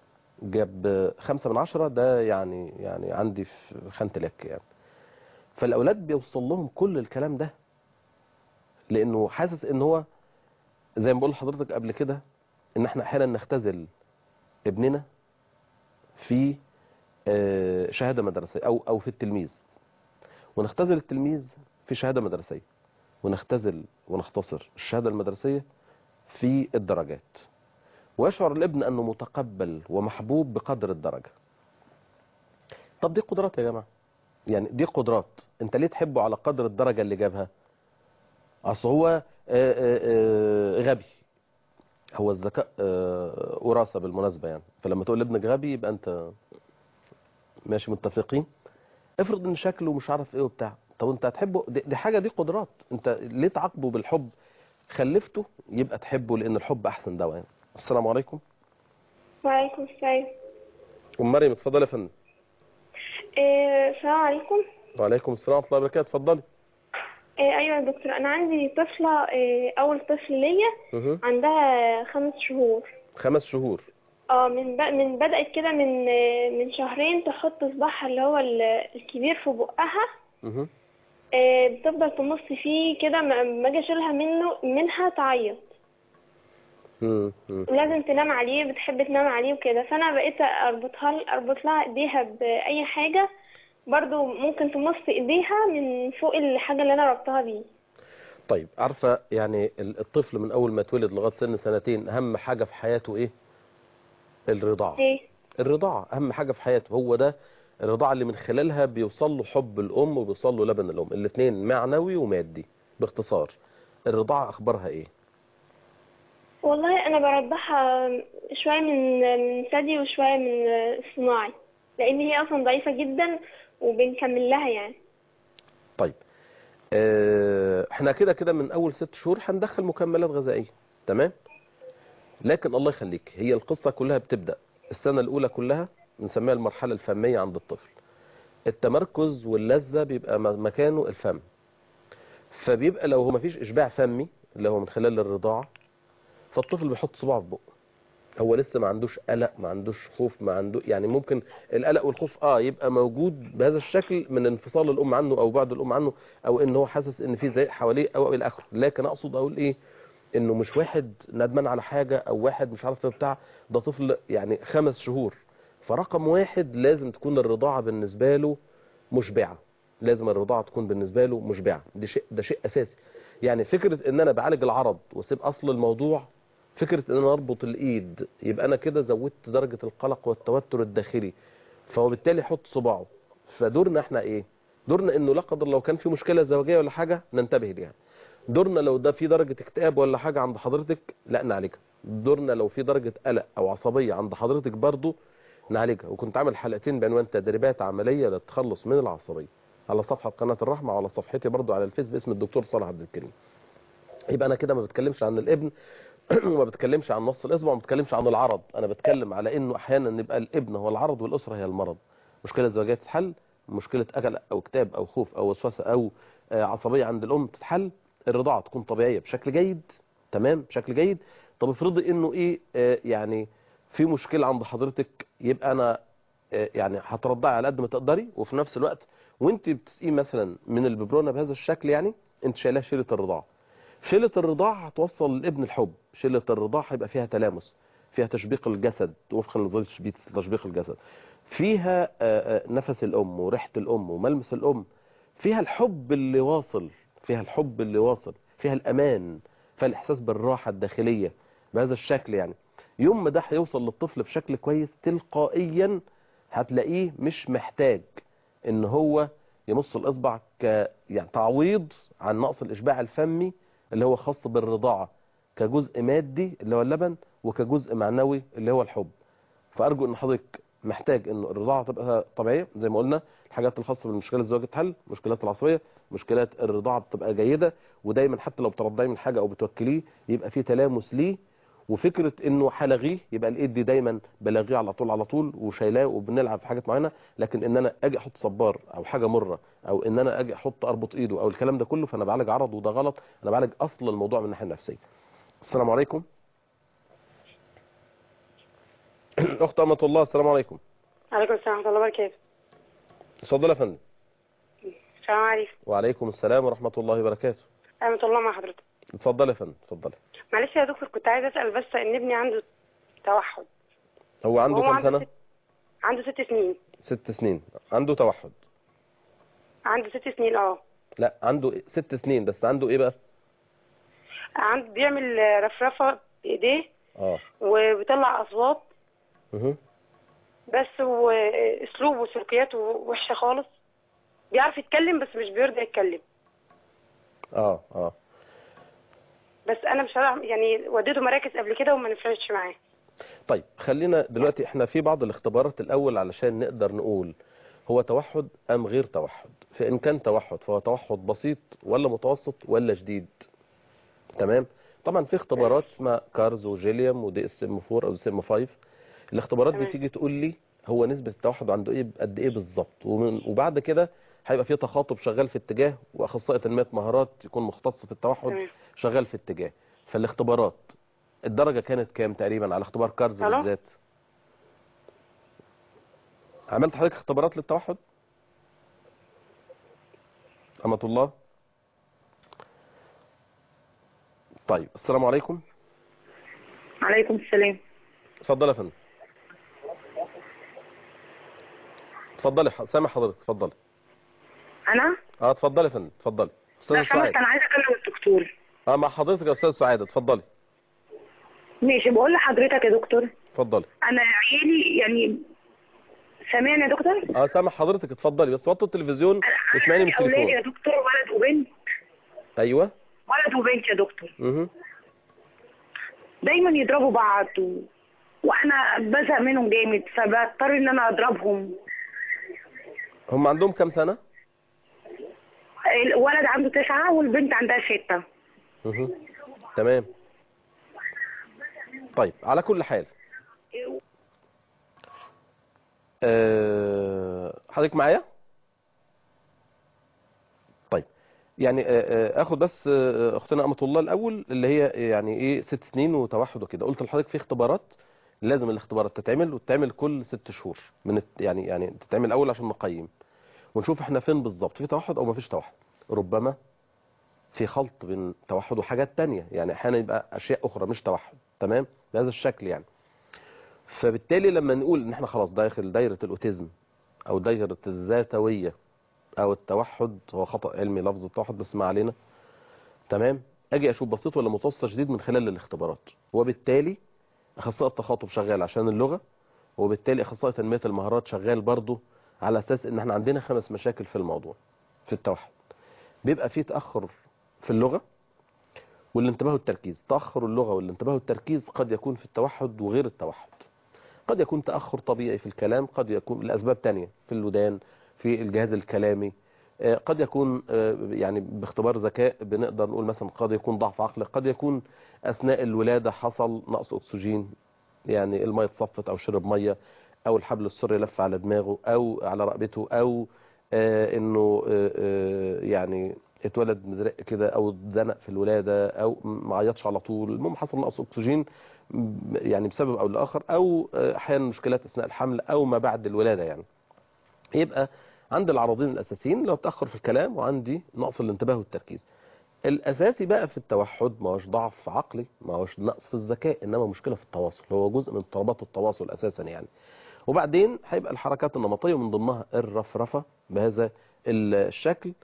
جاب 5 من 10 ده يعني يعني عندي في خانه لك يعني فالاولاد بيوصل لهم كل الكلام ده لانه حاسس ان هو زي ما بقول لحضرتك قبل كده ان احنا احيانا نختزل ابننا في آه، شهاده مدرسيه او او في التلميذ ونختزل التلميذ في شهاده مدرسيه ونختزل ونختصر الشهاده المدرسيه في الدرجات ويشعر الابن انه متقبل ومحبوب بقدر الدرجه طب دي قدرات يا جماعه يعني دي قدرات انت ليه تحبه على قدر الدرجه اللي جابها اصل هو آه، آه، آه، غبي هو الذكاء آه، وراثه بالمناسبه يعني فلما تقول لابنك غبي يبقى انت ماشي متفقين افرض ان شكله مش عارف ايه وبتاع طب انت هتحبه دي, دي حاجه دي قدرات انت ليه تعاقبه بالحب خلفته يبقى تحبه لان الحب احسن دواء يعني. السلام عليكم وعليكم السلام ام مريم اتفضلي يا فندم إيه، السلام عليكم وعليكم السلام ورحمه الله وبركاته اتفضلي إيه، ايوه يا دكتور انا عندي طفله إيه، اول طفل ليا مه. عندها خمس شهور خمس شهور اه من ب... من بدات كده من إيه، من شهرين تحط صباعها اللي هو ال- الكبير في بقها مه. إيه، بتفضل تمص فيه كده ما ما اجي اشيلها منه منها تعيط مم. مم. لازم تنام عليه بتحب تنام عليه وكده فانا بقيت اربطها اربط لها ايديها باي حاجه برضو ممكن تمص ايديها من فوق الحاجه اللي انا ربطها بيه طيب عارفة يعني ال- الطفل من أول ما اتولد لغاية سن سنتين أهم حاجة في حياته إيه؟ الرضاعة ايه الرضاعة أهم حاجة في حياته هو ده الرضاعة اللي من خلالها بيوصل له حب الأم وبيوصل له لبن الأم الاثنين معنوي ومادي باختصار الرضاعة أخبارها إيه؟ والله انا برضعها شويه من من ثدي وشويه من الصناعي لان هي اصلا ضعيفه جدا وبنكمل لها يعني طيب آه، احنا كده كده من اول ست شهور هندخل مكملات غذائيه تمام لكن الله يخليك هي القصه كلها بتبدا السنه الاولى كلها بنسميها المرحله الفميه عند الطفل التمركز واللذه بيبقى م- مكانه الفم فبيبقى لو هو مفيش اشباع فمي اللي هو من خلال الرضاعه فالطفل بيحط صباعه في بقه هو لسه ما عندوش قلق ما عندوش خوف ما عنده يعني ممكن القلق والخوف اه يبقى موجود بهذا الشكل من انفصال الام عنه او بعد الام عنه او ان هو حاسس ان في زي حواليه او الى اخره لكن اقصد اقول ايه انه مش واحد ندمان على حاجه او واحد مش عارف إيه بتاع ده طفل يعني خمس شهور فرقم واحد لازم تكون الرضاعه بالنسبه له مشبعه لازم الرضاعه تكون بالنسبه له مشبعه ده شيء ده شيء اساسي يعني فكره ان انا بعالج العرض واسيب اصل الموضوع فكره ان انا اربط الايد يبقى انا كده زودت درجه القلق والتوتر الداخلي فهو بالتالي يحط صباعه فدورنا احنا ايه دورنا انه لا قدر لو كان في مشكله زوجيه ولا حاجه ننتبه ليها دورنا لو ده في درجه اكتئاب ولا حاجه عند حضرتك لا نعالجها دورنا لو في درجه قلق او عصبيه عند حضرتك برضو نعالجها وكنت عامل حلقتين بعنوان تدريبات عمليه للتخلص من العصبيه على صفحه قناه الرحمه وعلى صفحتي برضو على الفيس باسم الدكتور صالح عبد الكريم يبقى انا كده ما بتكلمش عن الابن وما بتكلمش عن نص الاصبع وما بتكلمش عن العرض انا بتكلم على انه احيانا يبقى الابن هو العرض والاسره هي المرض مشكله زوجيه تتحل مشكله قلق او اكتئاب او خوف او وسوسه او آه، عصبيه عند الام تتحل الرضاعه تكون طبيعيه بشكل جيد تمام بشكل جيد طب افرضي انه ايه آه، يعني في مشكله عند حضرتك يبقى انا آه، يعني هترضعي على قد ما تقدري وفي نفس الوقت وانت بتسقيه مثلا من الببرونه بهذا الشكل يعني انت شايلاه شيله الرضاعه شيلة الرضاعة هتوصل لابن الحب شيلة الرضاعة هيبقى فيها تلامس فيها تشبيق الجسد وفقا لنظرية تشبيك- تشبيق الجسد فيها آه، آه، نفس الأم وريحة الأم وملمس الأم فيها الحب اللي واصل فيها الحب اللي واصل فيها الأمان فيها الإحساس بالراحة الداخلية بهذا الشكل يعني يوم ما ده هيوصل للطفل بشكل كويس تلقائيا هتلاقيه مش محتاج ان هو يمص الاصبع ك يعني تعويض عن نقص الاشباع الفمي اللي هو خاص بالرضاعه كجزء مادي اللي هو اللبن وكجزء معنوي اللي هو الحب فارجو ان حضرتك محتاج ان الرضاعه تبقى طبيعيه زي ما قلنا الحاجات الخاصه بالمشكلات الزواج تتحل مشكلات العصبيه مشكلات الرضاعه بتبقى جيده ودايما حتى لو بترضعي من حاجه او بتوكليه يبقى في تلامس ليه وفكره انه هلغيه يبقى الايد دي دايما بلاغيه على طول على طول وشايلاه وبنلعب في حاجات معينه لكن ان انا اجي احط صبار او حاجه مره او ان انا اجي احط اربط ايده او الكلام ده كله فانا بعالج عرض وده غلط انا بعالج اصل الموضوع من الناحيه النفسيه السلام عليكم اخت امه الله السلام عليكم عليكم السلام ورحمة الله وبركاته اتفضل يا فندم السلام عليكم وعليكم السلام ورحمه الله وبركاته ورحمة الله مع حضرتك اتفضل يا فندم اتفضلي معلش يا دكتور كنت عايزة أسأل بس إن ابني عنده توحد هو عنده وهو كام عنده سنه ست... عنده ست سنين ست سنين عنده توحد عنده ست سنين اه لا عنده ست سنين بس عنده ايه بقى عنده بيعمل رفرفة بإيديه اه وبيطلع أصوات مه. بس وأسلوبه وسلوكياته وحشة خالص بيعرف يتكلم بس مش بيرضى يتكلم اه اه بس أنا مش عارف يعني وديته مراكز قبل كده وما نفعتش معاه طيب خلينا دلوقتي احنا في بعض الاختبارات الاول علشان نقدر نقول هو توحد ام غير توحد فان كان توحد فهو توحد بسيط ولا متوسط ولا شديد تمام طبعا في اختبارات اسمها كارز وجيليام ودي اس ام 4 او دي اس ام 5 الاختبارات دي تمام. تيجي تقول لي هو نسبة التوحد عنده ايه قد ايه بالظبط ومن- وبعد كده هيبقى في تخاطب شغال في اتجاه واخصائي تنمية مهارات يكون مختص في التوحد تمام. شغال في اتجاه فالاختبارات الدرجة كانت كام تقريبا على اختبار كارز ألو؟ بالذات عملت حضرتك اختبارات للتوحد أمة الله طيب السلام عليكم عليكم السلام اتفضلي يا فندم اتفضلي ح- سامع حضرتك اتفضلي انا اه اتفضلي يا فندم اتفضلي استاذ لو سمحت سعاد انا عايزه اكلم الدكتور اه مع حضرتك يا استاذ سعاد اتفضلي ماشي بقول لحضرتك يا دكتور اتفضلي انا عيالي يعني سامعني يا دكتور اه سامع حضرتك اتفضلي بس وطوا التلفزيون واسمعيني من اولادي يا التليفون دكتور ولد وبنت ايوه ولد وبنت يا دكتور اها دايما يضربوا بعض و... وانا بزهق منهم جامد فبضطر ان انا اضربهم هم عندهم كام سنه الولد عنده تسعة والبنت عندها ستة اها تمام طيب على كل حال آه، حضرتك معايا طيب يعني آه، آه، اخد بس آه، اختنا امة الله الاول اللي هي يعني ايه ست سنين وتوحد وكده قلت لحضرتك في اختبارات لازم الاختبارات تتعمل وتتعمل كل ست شهور من الت- يعني يعني تتعمل الاول عشان نقيم ونشوف احنا فين بالظبط في توحد او ما فيش توحد ربما في خلط بين توحد وحاجات تانية يعني احيانا يبقى اشياء اخرى مش توحد تمام بهذا الشكل يعني فبالتالي لما نقول ان احنا خلاص داخل دايرة الاوتيزم او دايرة الذاتوية او التوحد هو خطأ علمي لفظ التوحد بس ما علينا تمام اجي اشوف بسيط ولا متوسط شديد من خلال الاختبارات وبالتالي اخصائي التخاطب شغال عشان اللغة وبالتالي اخصائي تنمية المهارات شغال برضه على اساس ان احنا عندنا خمس مشاكل في الموضوع في التوحد بيبقى فيه تأخر في اللغة والانتباه والتركيز تأخر اللغة والانتباه والتركيز قد يكون في التوحد وغير التوحد قد يكون تأخر طبيعي في الكلام قد يكون لأسباب تانية في الودان في الجهاز الكلامي آه، قد يكون آه، يعني باختبار ذكاء بنقدر نقول مثلا قد يكون ضعف عقلي قد يكون أثناء الولادة حصل نقص أكسجين يعني المية اتصفت أو شرب مية أو الحبل السري لف على دماغه أو على رقبته أو آه، إنه آه، آه، يعني اتولد مزرق كده أو اتزنق في الولادة أو ما عيطش على طول المهم حصل نقص أكسجين م- يعني بسبب أو لآخر أو آه، أحيانا مشكلات أثناء الحمل أو ما بعد الولادة يعني يبقى عندي العرضين الأساسيين اللي هو التأخر في الكلام وعندي نقص الانتباه والتركيز الأساسي بقى في التوحد ما هوش ضعف عقلي ما هوش نقص في الذكاء إنما مشكلة في التواصل هو جزء من اضطرابات التواصل أساسا يعني وبعدين هيبقى الحركات النمطية ومن ضمنها الرفرفة بهذا الشكل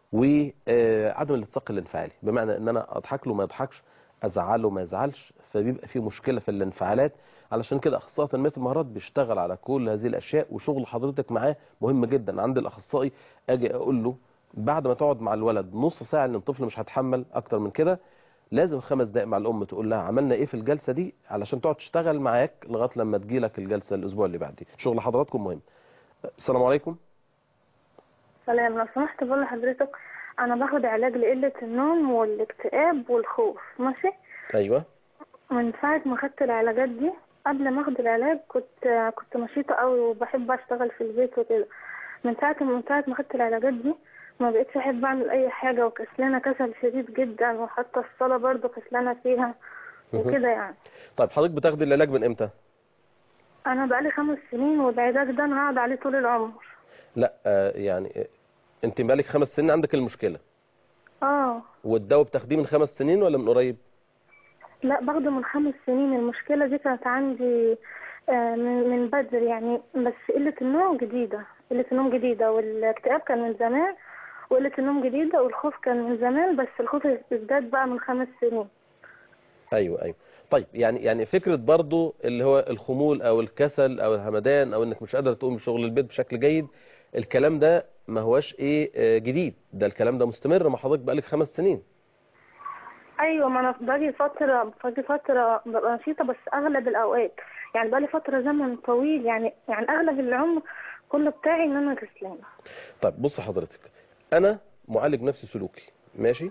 وعدم الاتساق الانفعالي بمعنى ان انا اضحك له ما يضحكش ازعله ما يزعلش فبيبقى في مشكلة في الانفعالات علشان كده اخصائي تنميه المهارات بيشتغل على كل هذه الاشياء وشغل حضرتك معاه مهم جدا عند الاخصائي اجي اقول له بعد ما تقعد مع الولد نص ساعه لان الطفل مش هيتحمل اكتر من كده لازم خمس دقائق مع الام تقول لها عملنا ايه في الجلسه دي علشان تقعد تشتغل معاك لغايه لما تجيلك الجلسه الاسبوع اللي بعديه شغل حضراتكم مهم السلام عليكم سلام لو سمحت بقول لحضرتك انا باخد علاج لقلة النوم والاكتئاب والخوف ماشي ايوه من ساعة ما خدت العلاجات دي قبل ما اخد العلاج كنت كنت نشيطة قوي وبحب اشتغل في البيت وكده من ساعة من ساعة ما خدت العلاجات دي ما بقتش احب اعمل اي حاجة وكسلانة كسل شديد جدا وحتى الصلاة برضو كسلانة فيها وكده يعني طيب حضرتك بتاخدي العلاج من امتى انا بقالي خمس سنين والعلاج ده انا هقعد عليه طول العمر لا آه يعني آه، انت بقالك خمس سنين عندك المشكله اه والدواء بتاخديه من خمس سنين ولا من قريب لا باخده من خمس سنين المشكلة دي كانت عندي آه، من من بدري يعني بس قلة النوم جديدة قلة النوم جديدة والاكتئاب كان من زمان وقلة النوم جديدة والخوف كان من زمان بس الخوف ازداد بقى من خمس سنين ايوه ايوه طيب يعني يعني فكره برضو اللي هو الخمول او الكسل او الهمدان او انك مش قادر تقوم بشغل البيت بشكل جيد الكلام ده ما هوش ايه آه، جديد ده الكلام ده مستمر مع حضرتك بقالك خمس سنين ايوه ما انا باجي فترة باجي فترة ببقى نشيطة بس اغلب الاوقات يعني بقالي فترة زمن طويل يعني يعني اغلب العمر كله بتاعي ان انا كسلانة طيب بص حضرتك انا معالج نفسي سلوكي ماشي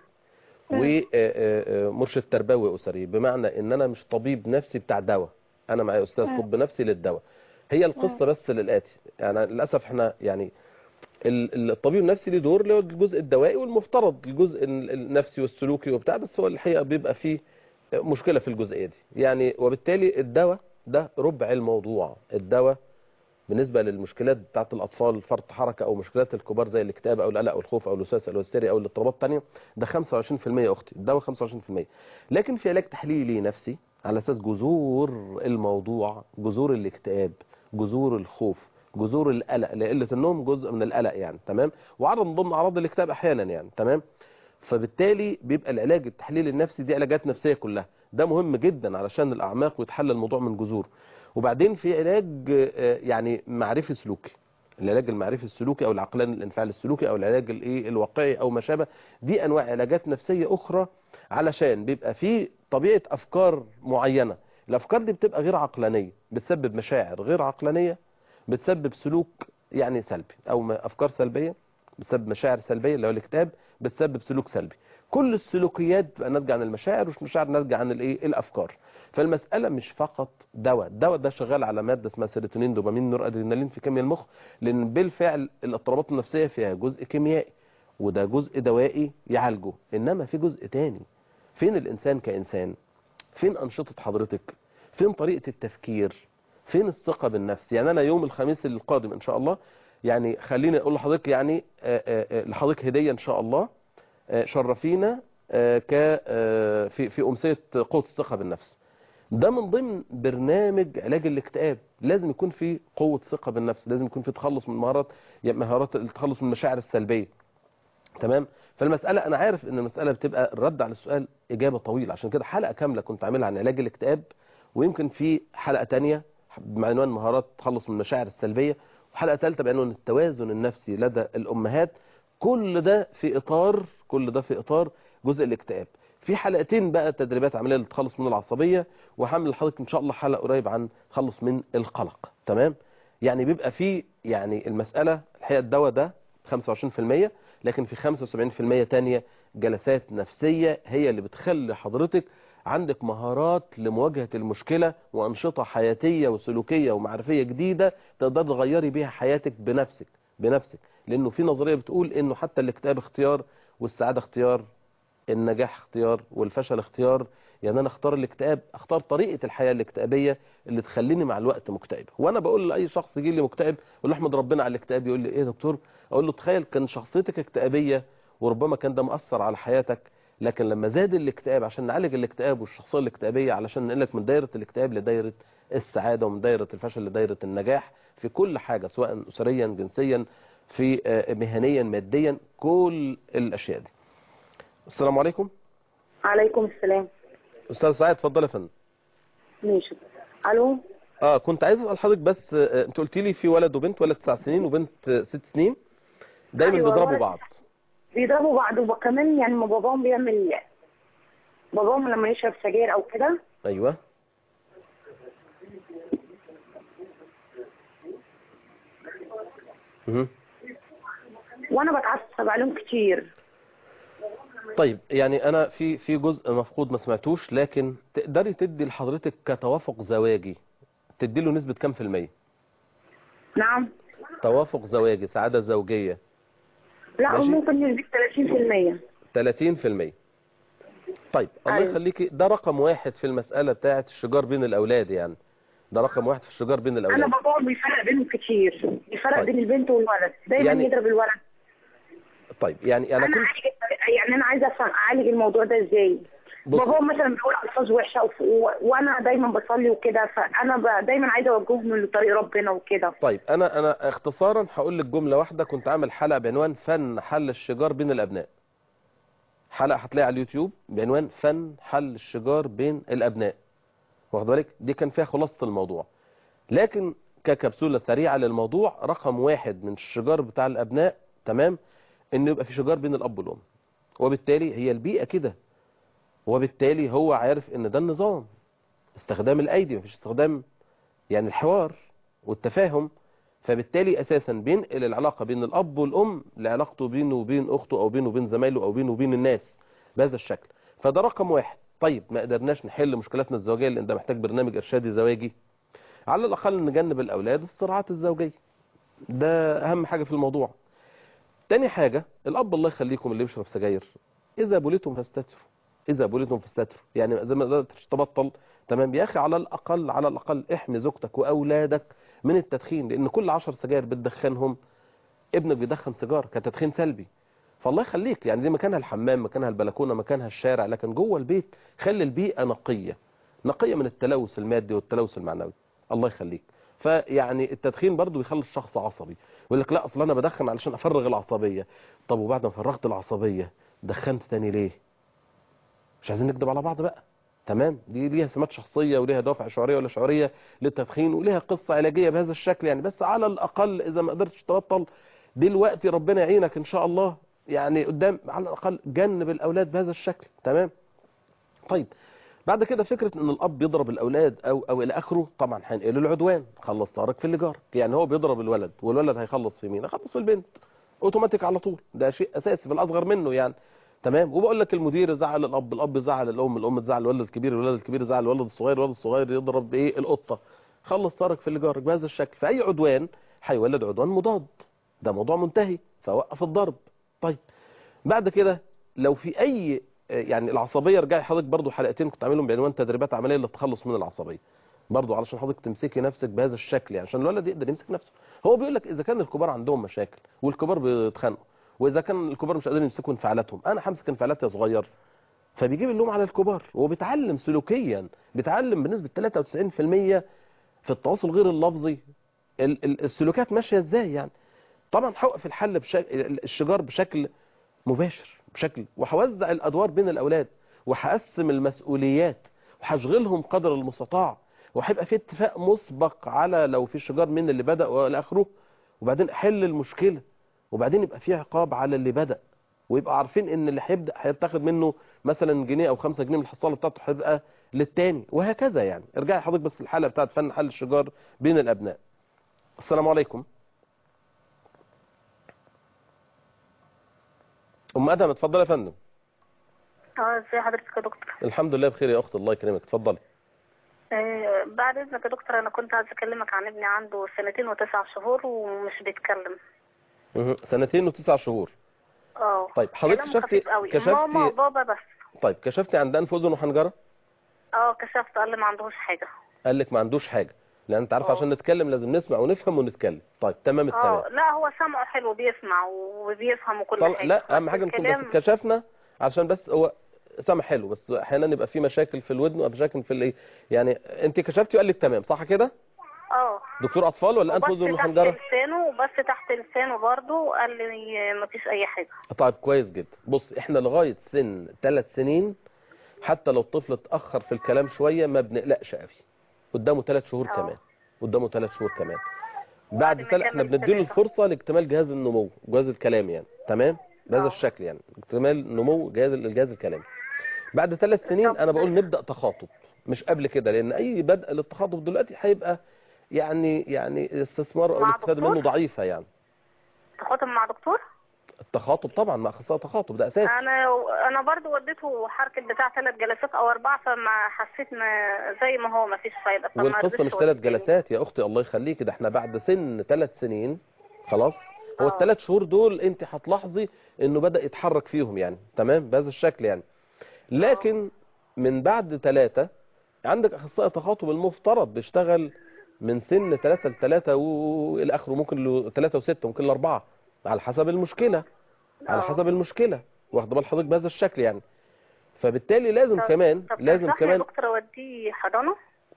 ومرشد تربوي اسري بمعنى ان انا مش طبيب نفسي بتاع دواء انا معايا استاذ مم. طب نفسي للدواء هي القصه بس للاتي يعني للاسف احنا يعني ال- ال- الطبيب النفسي ليه دور اللي هو الجزء الدوائي والمفترض الجزء ال- النفسي والسلوكي وبتاع بس هو الحقيقه بيبقى فيه مشكله في الجزئيه دي يعني وبالتالي الدواء ده ربع الموضوع الدواء بالنسبة للمشكلات بتاعت الأطفال فرط حركة أو مشكلات الكبار زي الاكتئاب أو القلق أو الخوف أو الوسواس أو الهستيريا أو الاضطرابات التانية ده 25% يا أختي الدواء 25% لكن في علاج تحليلي نفسي على اساس جذور الموضوع جذور الاكتئاب جذور الخوف جذور القلق لقله النوم جزء من القلق يعني تمام وعرض من ضمن اعراض الاكتئاب احيانا يعني تمام فبالتالي بيبقى العلاج التحليل النفسي دي علاجات نفسيه كلها ده مهم جدا علشان الاعماق ويتحل الموضوع من جذور وبعدين في علاج آه، يعني معرفي سلوكي العلاج المعرفي السلوكي او العقلاني الانفعال السلوكي او العلاج الايه الواقعي او ما شابه دي انواع علاجات نفسيه اخرى علشان بيبقى في طبيعه افكار معينه الافكار دي بتبقى غير عقلانيه بتسبب مشاعر غير عقلانيه بتسبب سلوك يعني سلبي او ما- افكار سلبيه بتسبب مشاعر سلبيه اللي هو الاكتئاب بتسبب سلوك سلبي كل السلوكيات بتبقى ناتجه عن المشاعر مش مشاعر ناتجه عن الايه الافكار فالمساله مش فقط دواء الدواء ده شغال على ماده اسمها سيروتونين دوبامين نور ادرينالين في كيمياء المخ لان بالفعل الاضطرابات النفسيه فيها جزء كيميائي وده جزء دوائي يعالجه انما في جزء تاني فين الانسان كانسان فين انشطه حضرتك فين طريقه التفكير فين الثقه بالنفس يعني انا يوم الخميس القادم ان شاء الله يعني خليني اقول لحضرتك يعني آه، آه، آه، لحضرتك هديه ان شاء الله آه، شرفينا آه، ك آه، في في امسيه قوه الثقه بالنفس ده من ضمن برنامج علاج الاكتئاب لازم يكون في قوه ثقه بالنفس لازم يكون في تخلص من مهارات يعني مهارات التخلص من المشاعر السلبيه تمام فالمساله انا عارف ان المساله بتبقى الرد على السؤال اجابه طويله عشان كده حلقه كامله كنت عاملها عن علاج الاكتئاب ويمكن في حلقه تانية بعنوان مهارات التخلص من المشاعر السلبيه وحلقه ثالثه بعنوان التوازن النفسي لدى الامهات كل ده في اطار كل ده في اطار جزء الاكتئاب في حلقتين بقى تدريبات عمليه للتخلص من العصبيه وهعمل لحضرتك ان شاء الله حلقه قريب عن التخلص من القلق تمام يعني بيبقى في يعني المساله الحقيقه الدواء ده 25% لكن في 75% تانية جلسات نفسيه هي اللي بتخلي حضرتك عندك مهارات لمواجهه المشكله وانشطه حياتيه وسلوكيه ومعرفيه جديده تقدر تغيري بيها حياتك بنفسك بنفسك لانه في نظريه بتقول انه حتى الاكتئاب اختيار والسعاده اختيار النجاح اختيار والفشل اختيار يعني انا اختار الاكتئاب اختار طريقه الحياه الاكتئابيه اللي تخليني مع الوقت مكتئب وانا بقول لاي شخص يجي لي مكتئب اقول له احمد ربنا على الاكتئاب يقول لي ايه يا دكتور اقول له تخيل كان شخصيتك اكتئابيه وربما كان ده مأثر على حياتك لكن لما زاد الاكتئاب عشان نعالج الاكتئاب والشخصيه الاكتئابيه علشان ننقلك من دايره الاكتئاب لدايره السعاده ومن دايره الفشل لدايره النجاح في كل حاجه سواء اسريا جنسيا في آه، مهنيا ماديا كل الاشياء دي السلام عليكم عليكم السلام استاذ سعيد اتفضل يا فندم ماشي الو اه كنت عايز اسال حضرتك بس آه، انت قلت لي في ولد وبنت ولد تسع سنين وبنت آه، ست سنين دايما أيوة، بيضربوا ولد بعض بيضربوا بعض وكمان يعني ما باباهم بيعمل باباهم لما يشرب سجاير او كده ايوه مهم. وانا بتعصب عليهم كتير طيب يعني انا في في جزء مفقود ما سمعتوش لكن تقدري تدي لحضرتك كتوافق زواجي تدي له نسبة كام في المية نعم توافق زواجي سعادة زوجية لا ماشي. ممكن نسبة 30% 30 في المية طيب الله أيوة. يخليكي ده رقم واحد في المسألة بتاعة الشجار بين الأولاد يعني ده رقم واحد في الشجار بين انا الأولاد باباهم بيفرق بينهم كتير بيفرق طيب. بين البنت والولد دايما يعني- يضرب الولد طيب يعني أنا انا كنت أعالج يعني انا عايزه افهم اعالج الموضوع ده ازاي بص- باباهم مثلا بيقول الفاظ وحشه وف- و... وانا دايما بصلي وكده فانا ب... دايما عايزه اوجههم لطريق ربنا وكده طيب انا انا اختصارا هقول لك جمله واحده كنت عامل حلقه بعنوان فن حل الشجار بين الابناء حلقه هتلاقيها على اليوتيوب بعنوان فن حل الشجار بين الابناء واخد بالك دي كان فيها خلاصه الموضوع لكن ككبسوله سريعه للموضوع رقم واحد من الشجار بتاع الابناء تمام ان يبقى في شجار بين الاب والام وبالتالي هي البيئه كده وبالتالي هو عارف ان ده النظام استخدام الايدي مفيش استخدام يعني الحوار والتفاهم فبالتالي اساسا بينقل العلاقه بين الاب والام لعلاقته بينه وبين اخته او بينه وبين زمايله او بينه وبين الناس بهذا الشكل فده رقم واحد طيب ما قدرناش نحل مشكلاتنا الزوجيه لان ده محتاج برنامج ارشادي زواجي على الاقل نجنب الاولاد الصراعات الزوجيه ده اهم حاجه في الموضوع تاني حاجه الاب الله يخليكم اللي بيشرب سجاير اذا بوليتم فاستتروا اذا بوليتم فاستتروا يعني زي ما قدرتش تبطل تمام يا اخي على الاقل على الاقل احمي زوجتك واولادك من التدخين لان كل عشر سجاير بتدخنهم ابنك بيدخن سيجاره كتدخين سلبي فالله يخليك يعني دي مكانها الحمام مكانها البلكونه مكانها الشارع لكن جوه البيت خلي البيئه نقيه نقيه من التلوث المادي والتلوث المعنوي الله يخليك فيعني التدخين برضو بيخلي الشخص عصبي يقول لك لا اصل انا بدخن علشان افرغ العصبيه طب وبعد ما فرغت العصبيه دخنت تاني ليه مش عايزين نكذب على بعض بقى تمام دي ليها سمات شخصيه وليها دوافع شعوريه ولا شعوريه للتدخين وليها قصه علاجيه بهذا الشكل يعني بس على الاقل اذا ما قدرتش تبطل دلوقتي ربنا يعينك ان شاء الله يعني قدام على الاقل جنب الاولاد بهذا الشكل تمام طيب بعد كده فكره ان الاب يضرب الاولاد او او الى اخره طبعا هينقله العدوان خلص طارق في اللي جارك يعني هو بيضرب الولد والولد هيخلص في مين هيخلص في البنت اوتوماتيك على طول ده شيء اساسي في الاصغر منه يعني تمام وبقول لك المدير زعل الاب الاب زعل الام الام تزعل الولد الكبير الولد الكبير زعل الولد الصغير الولد الصغير يضرب ايه القطه خلص طارق في اللي جارك بهذا الشكل فاي عدوان هيولد عدوان مضاد ده موضوع منتهي فوقف الضرب طيب بعد كده لو في اي يعني العصبيه رجعي حضرتك برضو حلقتين كنت عاملهم بعنوان تدريبات عمليه للتخلص من العصبيه برضو علشان حضرتك تمسكي نفسك بهذا الشكل يعني عشان الولد يقدر يمسك نفسه هو بيقول لك اذا كان الكبار عندهم مشاكل والكبار بيتخانقوا واذا كان الكبار مش قادرين يمسكوا انفعالاتهم انا همسك انفعالاتي يا صغير فبيجيب اللوم على الكبار هو بيتعلم سلوكيا بيتعلم بنسبه 93% في التواصل غير اللفظي ال- ال- السلوكات ماشيه ازاي يعني طبعا هوقف الحل بشكل الشجار بشكل مباشر بشكل وهوزع الادوار بين الاولاد وهقسم المسؤوليات وهشغلهم قدر المستطاع وهيبقى في اتفاق مسبق على لو في شجار من اللي بدا والى اخره وبعدين احل المشكله وبعدين يبقى في عقاب على اللي بدا ويبقى عارفين ان اللي هيبدا هيتاخد منه مثلا جنيه او 5 جنيه من الحصاله بتاعته هيبقى للتاني وهكذا يعني ارجعي حضرتك بس الحلقه بتاعت فن حل الشجار بين الابناء السلام عليكم ام ادهم اتفضلي يا فندم اه ازي حضرتك يا دكتور الحمد لله بخير يا اخت الله يكرمك اتفضلي آه بعد اذنك يا دكتور انا كنت عايز اكلمك عن ابني عنده سنتين وتسع شهور ومش بيتكلم مه. سنتين وتسع شهور اه طيب حضرتك كلامه كشفتي خفيف قوي ماما كشفتي وبابا بس طيب كشفتي عند انف واذن وحنجره اه كشفت قال لي ما عندهوش حاجه قال لك ما عندوش حاجه لان انت عارف اه. عشان نتكلم لازم نسمع ونفهم ونتكلم طيب تمام التمام اه لا هو سمعه حلو بيسمع وبيفهم وكل طل... حاجه لا اهم حاجه نكون بس الكلام- كشفنا عشان بس هو سمع حلو بس احيانا يبقى في مشاكل في الودن ومشاكل في الايه يعني انت كشفتي وقال لك تمام صح كده اه دكتور اطفال ولا انف وبس واذن تحت وحنجره لسانه وبس تحت لسانه برضه قال لي ما فيش اي حاجه طيب كويس جدا بص احنا لغايه سن ثلاث سنين حتى لو الطفل اتاخر في الكلام شويه ما بنقلقش قوي قدامه ثلاث شهور اه. كمان قدامه ثلاث شهور كمان بعد ما ثلاث احنا يكمل بنديله ثلاثة. الفرصه لاكتمال جهاز النمو جهاز الكلام يعني تمام بهذا اه. الشكل يعني اكتمال نمو جهاز الجهاز الكلامي بعد ثلاث سنين انا بقول نبدا تخاطب مش قبل كده لان اي بدء للتخاطب دلوقتي هيبقى يعني يعني استثمار او مع الاستفاده دكتور؟ منه ضعيفه يعني تخاطب مع دكتور التخاطب طبعا مع اخصائي تخاطب ده اساسي انا انا برضو وديته حركه بتاع ثلاث جلسات او اربعه فما حسيت ما زي ما هو ما فيش فايده فما والقصه رضيتش مش ثلاث أوديه. جلسات يا اختي الله يخليك ده احنا بعد سن ثلاث سنين خلاص هو آه. الثلاث شهور دول انت هتلاحظي انه بدا يتحرك فيهم يعني تمام بهذا الشكل يعني لكن من بعد ثلاثة عندك اخصائي تخاطب المفترض بيشتغل من سن ثلاثة لثلاثة والى اخره ممكن له ثلاثة وستة ممكن لأربعة على حسب المشكلة على آه. حسب المشكلة واخد بال حضرتك بهذا الشكل يعني فبالتالي لازم طب- كمان طب لازم تنصحني يا كمان دكتور اوديه حضانه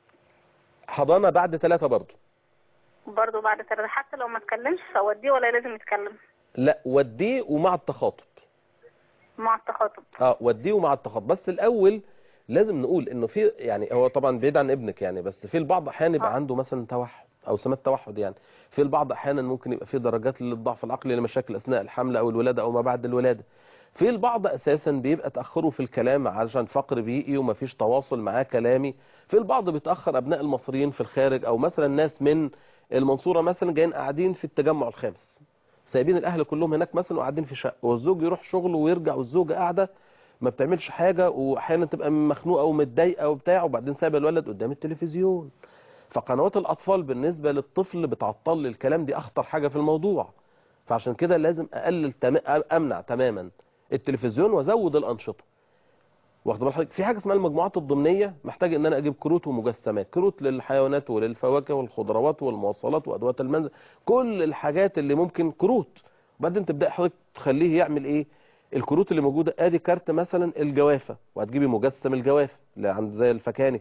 حضانة بعد ثلاثة برضه برضو بعد ثلاثه حتى لو ما اتكلمش اوديه ولا لازم يتكلم لا وديه ومع التخاطب مع التخاطب اه وديه ومع التخاطب بس الاول لازم نقول انه في يعني هو طبعا بعيد عن ابنك يعني بس في البعض احيانا يبقى آه. عنده مثلا توحد او سمات توحد يعني في البعض احيانا ممكن يبقى في درجات للضعف العقلي لمشاكل اثناء الحمل او الولاده او ما بعد الولاده في البعض اساسا بيبقى تاخره في الكلام عشان فقر بيئي ومفيش تواصل معاه كلامي في البعض بيتاخر ابناء المصريين في الخارج او مثلا ناس من المنصوره مثلا جايين قاعدين في التجمع الخامس سايبين الاهل كلهم هناك مثلا وقاعدين في شقه والزوج يروح شغله ويرجع والزوجه قاعده ما بتعملش حاجه واحيانا تبقى مخنوقه ومتضايقه وبتاع وبعدين سايبه الولد قدام التلفزيون فقنوات الاطفال بالنسبه للطفل بتعطل لي الكلام دي اخطر حاجه في الموضوع فعشان كده لازم اقلل تم... امنع تماما التلفزيون وازود الانشطه واخد بال حضرتك في حاجه اسمها المجموعات الضمنيه محتاج ان انا اجيب كروت ومجسمات كروت للحيوانات وللفواكه والخضروات والمواصلات وادوات المنزل كل الحاجات اللي ممكن كروت وبعدين تبدا حضرتك تخليه يعمل ايه الكروت اللي موجوده ادي كارت مثلا الجوافه وهتجيبي مجسم الجوافه اللي عند زي الفكاني كده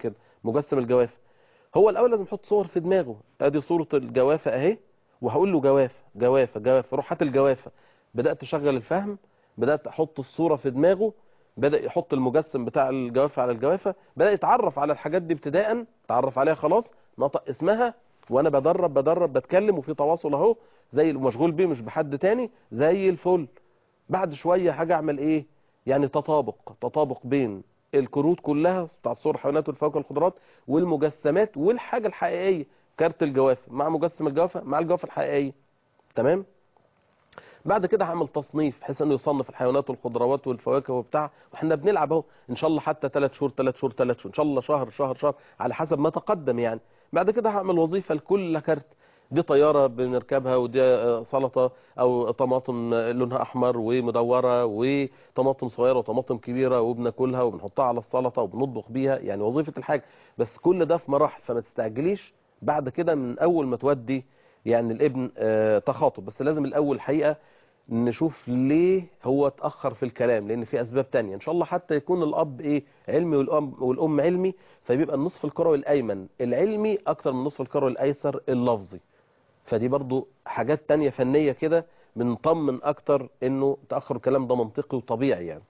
مجسم الجوافه هو الاول لازم يحط صور في دماغه ادي صوره الجوافه اهي وهقول له جوافه جوافه جوافه روح هات الجوافه بدات اشغل الفهم بدات احط الصوره في دماغه بدا يحط المجسم بتاع الجوافه على الجوافه بدا يتعرف على الحاجات دي ابتداء تعرف عليها خلاص نطق اسمها وانا بدرب بدرب بتكلم وفي تواصل اهو زي المشغول بيه مش بحد تاني زي الفل بعد شويه حاجه اعمل ايه يعني تطابق تطابق بين الكروت كلها بتاعت صور الحيوانات والفواكه والخضروات والمجسمات والحاجه الحقيقيه كارت الجوافه مع مجسم الجوافه مع الجوافه الحقيقيه تمام بعد كده هعمل تصنيف بحيث انه يصنف الحيوانات والخضروات والفواكه وبتاع واحنا بنلعب اهو ان شاء الله حتى 3 شهور 3 شهور 3 شهور ان شاء الله شهر شهر شهر على حسب ما تقدم يعني بعد كده هعمل وظيفه لكل كارت دي طياره بنركبها ودي آه، سلطه او طماطم لونها احمر ومدوره وطماطم صغيره وطماطم كبيره وبناكلها وبنحطها على السلطه وبنطبخ بيها يعني وظيفه الحاجه بس كل ده في مراحل فما تستعجليش بعد كده من اول ما تودي يعني الابن آه، تخاطب بس لازم الاول حقيقه نشوف ليه هو اتاخر في الكلام لان في اسباب تانية ان شاء الله حتى يكون الاب ايه علمي والام والام علمي فبيبقى النصف الكروي الايمن العلمي اكتر من النصف الكروي الايسر اللفظي فدي برضو حاجات تانية فنية كده بنطمن اكتر انه تاخر الكلام ده منطقي وطبيعي يعني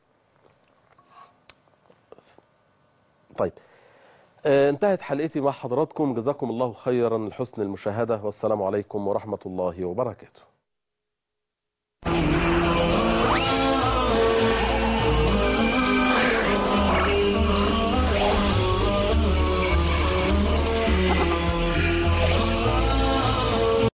طيب آه، انتهت حلقتي مع حضراتكم جزاكم الله خيرا لحسن المشاهدة والسلام عليكم ورحمة الله وبركاته